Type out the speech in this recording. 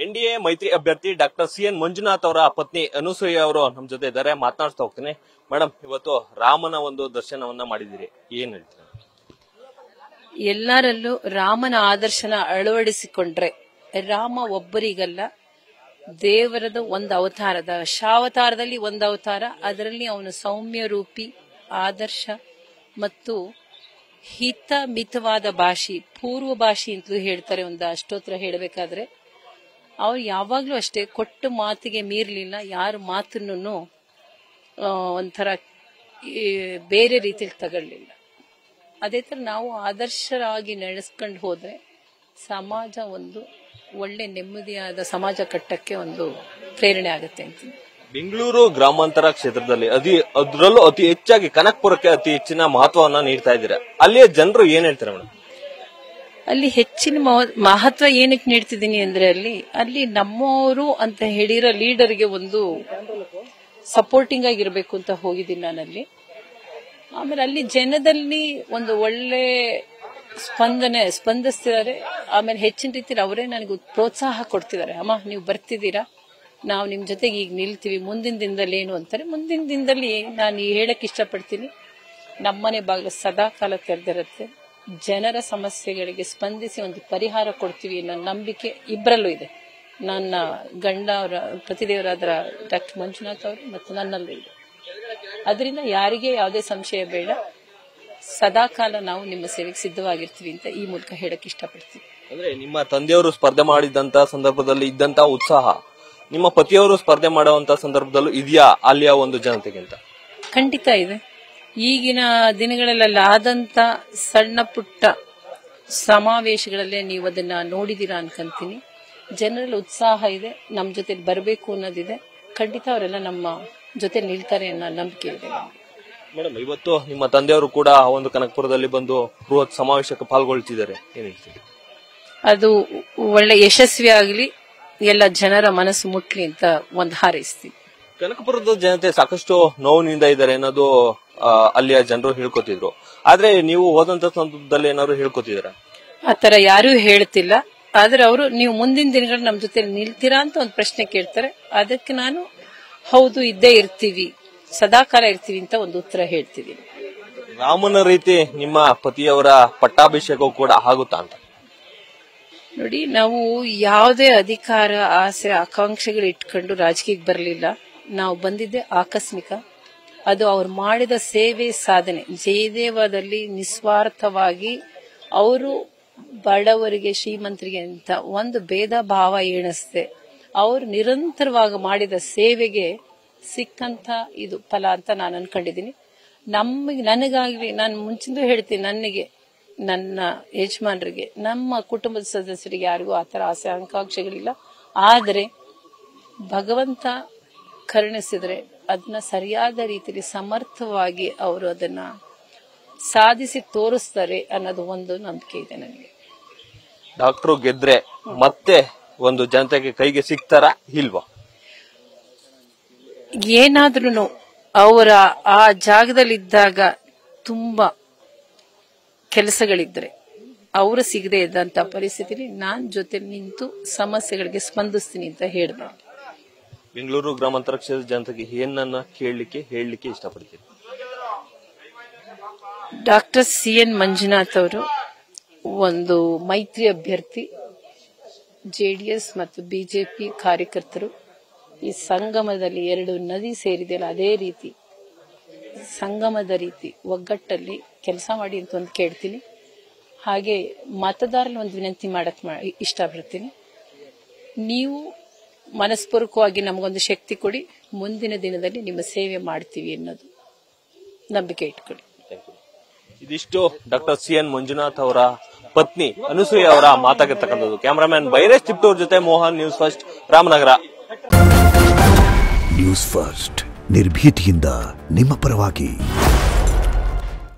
N D A ಮೈತ್ರಿ ಅಭ್ಯರ್ಥಿ doctor C N Manjunath ಅವರ ಪತ್ನಿ ಅನುಸೂಯ ಅವರು ನಮ್ಮ ಜೊತೆ ಇದ್ದಾರೆ ಮಾತನಾಡ್ತಾ ಹೋಗ್ತೀನಿ ಮೇಡಮ್ ಇವತ್ತು ರಾಮನ ಒಂದು ದರ್ಶನವನ್ನ ಮಾಡಿದಿರಿ ಏನ್ ಹೇಳ್ತೀರಾ ಎಲ್ಲರಲ್ಲೂ ರಾಮನ ಆದರ್ಶನ ಅಳವಡಿಸಿಕೊಂಡ್ರೆ ರಾಮ ಒಬ್ಬರಿಗಲ್ಲ ದೇವರದ ಒಂದು ಅವತಾರದ ಶಾವತಾರದಲ್ಲಿ ಒಂದು ಅವತಾರ ಅದರಲ್ಲಿ ಅವನು ಸೌಮ್ಯ ರೂಪಿ ಆದರ್ಶ ಮತ್ತು ಹಿತ ಮಿತವಾದ ಭಾಷೆ ಪೂರ್ವ ಭಾಷೆ ಅಂತಲೂ ಹೇಳ್ತಾರೆ ಒಂದು ಅಷ್ಟೋತ್ರ ಹೇಳಬೇಕಾದ್ರೆ ಅವ್ರು ಯಾವಾಗ್ಲೂ ಅಷ್ಟೇ ಕೊಟ್ಟ ಮಾತಿಗೆ ಮೀರ್ಲಿಲ್ಲ ಯಾರ ಮಾತನ್ನು ಒಂಥರ ಈ, ಬೇರೆ ರೀತಿಯಲ್ಲಿ ತಗೊಳ್ಳಿಲ್ಲ ಅದೇ ತರ ನಾವು ಆದರ್ಶರಾಗಿ ನಡೆಸ್ಕೊಂಡು ಹೋದ್ರೆ ಸಮಾಜ ಒಂದು ಒಳ್ಳೆ ನೆಮ್ಮದಿಯಾದ ಸಮಾಜ ಕಟ್ಟಕ್ಕೆ ಒಂದು ಪ್ರೇರಣೆ ಆಗುತ್ತೆ ಅಂತೀನಿ ಬೆಂಗಳೂರು ಗ್ರಾಮಾಂತರ ಕ್ಷೇತ್ರದಲ್ಲಿ ಅತಿ ಅದರಲ್ಲೂ ಅತಿ ಹೆಚ್ಚಾಗಿ ಕನಕಪುರಕ್ಕೆ ಅತಿ ಹೆಚ್ಚಿನ ಮಹತ್ವವನ್ನ ನೀಡ್ತಾ ಇದ್ದೀರಾ ಅಲ್ಲಿಯ ಜನರು ಏನ್ ಹೇಳ್ತಾರೆ ಮೇಡಮ್ ಅಲ್ಲಿ ಹೆಚ್ಚಿನ ಮಹ- ಮಹತ್ವ ಏನಕ್ಕೆ ನೀಡ್ತಿದ್ದೀನಿ ಅಂದ್ರೆ ಅಲ್ಲಿ ಅಲ್ಲಿ ನಮ್ಮವರು ಅಂತ ಹೇಳಿರೋ ಲೀಡರ್ಗೆ ಒಂದು ಸಪೋರ್ಟಿಂಗ್ ಆಗಿರ್ಬೇಕು ಅಂತ ಹೋಗಿದ್ದೀನಿ ನಾನಲ್ಲಿ ಆಮೇಲೆ ಅಲ್ಲಿ ಜನದಲ್ಲಿ ಒಂದು ಒಳ್ಳೆ ಸ್ಪಂದನೆ ಸ್ಪಂದಿಸ್ತಿದ್ದಾರೆ ಆಮೇಲೆ ಹೆಚ್ಚಿನ ರೀತಿಯಲ್ಲಿ ಅವರೇ ನನಗೆ ಪ್ರೋತ್ಸಾಹ ಕೊಡ್ತಿದ್ದಾರೆ ಅಮ್ಮ ನೀವು ಬರ್ತಿದ್ದೀರಾ ನಾವು ನಿಮ್ ಜೊತೆಗೆ ಈಗ ನಿಲ್ತೀವಿ ಮುಂದಿನ ದಿನದಲ್ಲಿ ಏನು ಅಂತಾರೆ ಮುಂದಿನ ದಿನದಲ್ಲಿ ನಾನು ಈ ಹೇಳಕ್ ಇಷ್ಟಪಡ್ತೀನಿ ನಮ್ಮನೆ ಬಾಗಿಲು ಸದಾ ಕಾಲ ತೆರೆದಿರುತ್ತೆ ಜನರ ಸಮಸ್ಯೆಗಳಿಗೆ ಸ್ಪಂದಿಸಿ ಒಂದು ಪರಿಹಾರ ಕೊಡ್ತೀವಿ ಅನ್ನೋ ನಂಬಿಕೆ ಇಬ್ಬರಲ್ಲೂ ಇದೆ ನನ್ನ ಗಂಡ ಅವರ ಪ್ರತಿದೇವರಾದ ಡಾಕ್ಟರ್ ಮಂಜುನಾಥ್ ಅವರು ಮತ್ತು ನನ್ನಲ್ಲೂ ಇದೆ ಅದರಿಂದ ಯಾರಿಗೆ ಯಾವುದೇ ಸಂಶಯ ಬೇಡ ಸದಾ ಕಾಲ ನಾವು ನಿಮ್ಮ ಸೇವೆಗೆ ಸಿದ್ಧವಾಗಿರ್ತೀವಿ ಅಂತ ಈ ಮೂಲಕ ಹೇಳಕ್ ಇಷ್ಟಪಡ್ತೀವಿ ಅಂದ್ರೆ ನಿಮ್ಮ ತಂದೆಯವರು ಸ್ಪರ್ಧೆ ಮಾಡಿದಂತ ಸಂದರ್ಭದಲ್ಲಿ ಇದ್ದಂತ ಉತ್ಸಾಹ ನಿಮ್ಮ ಪತಿಯವರು ಸ್ಪರ್ಧೆ ಮಾಡುವಂತ ಸಂದರ್ಭದಲ್ಲೂ ಇದೆಯಾ ಅಲ್ಲಿಯ ಒಂದು ಜನತೆಗೆ ಅಂತ ಖಂಡಿತ ಇದೆ ಈಗಿನ ದಿನಗಳಲ್ಲಿ ಆದಂತ ಸಣ್ಣ ಪುಟ್ಟ ಸಮಾವೇಶಗಳಲ್ಲೇ ನೀವು ಅದನ್ನ ನೋಡಿದೀರಾ ಅನ್ಕೊಂತೀನಿ ಜನರಲ್ಲಿ ಉತ್ಸಾಹ ಇದೆ ನಮ್ಮ ಜೊತೆ ಬರಬೇಕು ಅನ್ನೋದಿದೆ ಖಂಡಿತ ಅವರೆಲ್ಲ ನಮ್ಮ ಜೊತೆ ನಿಲ್ತಾರೆ ಅನ್ನೋ ನಂಬಿಕೆ ಇದೆ ನಮ್ಗೆ. ಮೇಡಮ್ ಇವತ್ತು ನಿಮ್ಮ ತಂದೆಯವರು ಕೂಡ ಆ ಒಂದು ಕನಕಪುರದಲ್ಲಿ ಬಂದು ಬೃಹತ್ ಸಮಾವೇಶಕ್ಕೆ ಪಾಲ್ಗೊಳ್ತಿದ್ದಾರೆ ಏನ್ ಹೇಳ್ತೀರಿ ಅದು ಒಳ್ಳೆ ಯಶಸ್ವಿ ಆಗಲಿ ಎಲ್ಲ ಜನರ ಮನಸ್ಸು ಮುಟ್ಲಿ ಅಂತ ಒಂದು ಹಾರೈಸ್ತೀವಿ ಕನಕಪುರದ ಜನತೆ ಸಾಕಷ್ಟು ನೋವಿನಿಂದ ಇದ್ದಾರೆ ಅನ್ನೋದು ಆ, ಅಲ್ಲಿಯ ಜನರು ಹೇಳ್ಕೊತಿದ್ರು ಆದ್ರೆ ನೀವು ಹೋದಂತ ಸಂದರ್ಭದಲ್ಲಿ ಏನಾದ್ರು ಹೇಳ್ಕೊತಿದ್ದೀರಾ ಆ ತರ ಯಾರೂ ಹೇಳ್ತಿಲ್ಲ ಆದ್ರೆ ಅವರು ನೀವು ಮುಂದಿನ ದಿನಗಳು ನಮ್ಮ ಜೊತೆ ನಿಲ್ತೀರಾ ಅಂತ ಒಂದು ಪ್ರಶ್ನೆ ಕೇಳ್ತಾರೆ ಅದಕ್ಕೆ ನಾನು ಹೌದು ಇದ್ದೇ ಇರ್ತೀವಿ ಸದಾಕಾಲ ಇರ್ತೀವಿ ಅಂತ ಒಂದು ಉತ್ತರ ಹೇಳ್ತಿದ್ದೀನಿ ರಾಮನ ರೀತಿ ನಿಮ್ಮ ಪತಿಯವರ ಪಟ್ಟಾಭಿಷೇಕವು ಕೂಡ ಆಗುತ್ತಾ ಅಂತ ನೋಡಿ ನಾವು ಯಾವುದೇ ಅಧಿಕಾರ ಆಸೆ ಆಕಾಂಕ್ಷೆಗಳು ಇಟ್ಕೊಂಡು ರಾಜಕೀಯಕ್ಕೆ ಬರಲಿಲ್ಲ ನಾವು ಬಂದಿದ್ದೆ ಆಕಸ್ಮಿಕ ಅದು ಅವ್ರು ಮಾಡಿದ ಸೇವೆ ಸಾಧನೆ ಜಯದೇವದಲ್ಲಿ ನಿಸ್ವಾರ್ಥವಾಗಿ ಅವರು ಬಡವರಿಗೆ ಶ್ರೀಮಂತರಿಗೆ ಅಂತ ಒಂದು ಭೇದ ಭಾವ ಎಣಿಸ್ದೆ ಅವರು ನಿರಂತರವಾಗಿ ಮಾಡಿದ ಸೇವೆಗೆ ಸಿಕ್ಕಂತ ಇದು ಫಲ ಅಂತ ನಾನು ಅನ್ಕೊಂಡಿದ್ದೀನಿ ನಮಗೆ ನನಗಾಗ್ಲಿ ನಾನು ಮುಂಚಿಂದ ಹೇಳ್ತೀನಿ ನನಗೆ ನನ್ನ ಯಜಮಾನರಿಗೆ ನಮ್ಮ ಕುಟುಂಬದ ಸದಸ್ಯರಿಗೆ ಯಾರಿಗೂ ಆ ಥರ ಆಸೆ ಆಕಾಂಕ್ಷೆಗಳಿಲ್ಲ ಆದರೆ ಭಗವಂತ ಕರುಣಿಸಿದ್ರೆ ಅದನ್ನ ಸರಿಯಾದ ರೀತಿಯಲ್ಲಿ ಸಮರ್ಥವಾಗಿ ಅವರು ಅದನ್ನ ಸಾಧಿಸಿ ತೋರಿಸ್ತಾರೆ ಅನ್ನೋದು ಒಂದು ನಂಬಿಕೆ ಇದೆ ನನಗೆ ಡಾಕ್ಟ್ರು ಗೆದ್ರೆ ಮತ್ತೆ ಒಂದು ಜನತೆಗೆ ಕೈಗೆ ಸಿಗ್ತಾರಾ ಇಲ್ವಾ ಏನಾದ್ರೂ ಅವರ ಆ ಜಾಗದಲ್ಲಿದ್ದಾಗ ತುಂಬಾ ಕೆಲಸಗಳಿದ್ರೆ ಅವರು ಸಿಗದೆ ಇದ್ದಂತ ಪರಿಸ್ಥಿತಿಲಿ ನಾನ್ ಜೊತೆ ನಿಂತು ಸಮಸ್ಯೆಗಳಿಗೆ ಸ್ಪಂದಿಸ್ತೀನಿ ಅಂತ ಹೇಳಿದೆ ಬೆಂಗಳೂರು ಗ್ರಾಮಾಂತರ ಕ್ಷೇತ್ರದ ಜನತೆಗೆ ಏನನ್ನ ಕೇಳಲಿಕ್ಕೆ ಹೇಳಲಿಕ್ಕೆ ಇಷ್ಟಪಡ್ತೀರಿ ಡಾಕ್ಟರ್ ಸಿ ಎನ್ ಮಂಜುನಾಥ್ ಅವರು ಒಂದು ಮೈತ್ರಿ ಅಭ್ಯರ್ಥಿ ಜೆಡಿಎಸ್ ಮತ್ತು ಬಿಜೆಪಿ ಕಾರ್ಯಕರ್ತರು ಈ ಸಂಗಮದಲ್ಲಿ ಎರಡು ನದಿ ಸೇರಿದೆಯಲ್ಲ ಅದೇ ರೀತಿ ಸಂಗಮದ ರೀತಿ ಒಗ್ಗಟ್ಟಲ್ಲಿ ಕೆಲಸ ಮಾಡಿ ಅಂತ ಒಂದು ಕೇಳ್ತೀನಿ ಹಾಗೆ ಮತದಾರರಲ್ಲಿ ಒಂದು ವಿನಂತಿ ಮಾಡಕ್ ಮಾ- ಇಷ್ಟಪಡ್ತೀನಿ ನೀವು ಮನಸ್ಪೂರ್ವಕವಾಗಿ ನಮಗೊಂದು ಶಕ್ತಿ ಕೊಡಿ ಮುಂದಿನ ದಿನದಲ್ಲಿ ನಿಮ್ಮ ಸೇವೆ ಮಾಡ್ತೀವಿ ಅನ್ನೋದು ನಂಬಿಕೆ ಇಟ್ಕೊಳ್ಳಿ ಇದಿಷ್ಟು ಡಾಕ್ಟರ್ ಸಿ ಎನ್ ಮಂಜುನಾಥ್ ಅವರ ಪತ್ನಿ ಅನುಸೂಯ ಅವರ ಮಾತಾಗಿರ್ತಕ್ಕಂಥದ್ದು ಕ್ಯಾಮರಾಮ್ಯಾನ್ ಬೈರೇಶ್ ತಿಪ್ಟೂರ್ ಜೊತೆ Mohan news first Ramanagara news first ನಿರ್ಭೀತಿಯಿಂದ ನಿಮ್ಮ ಪರವಾಗಿ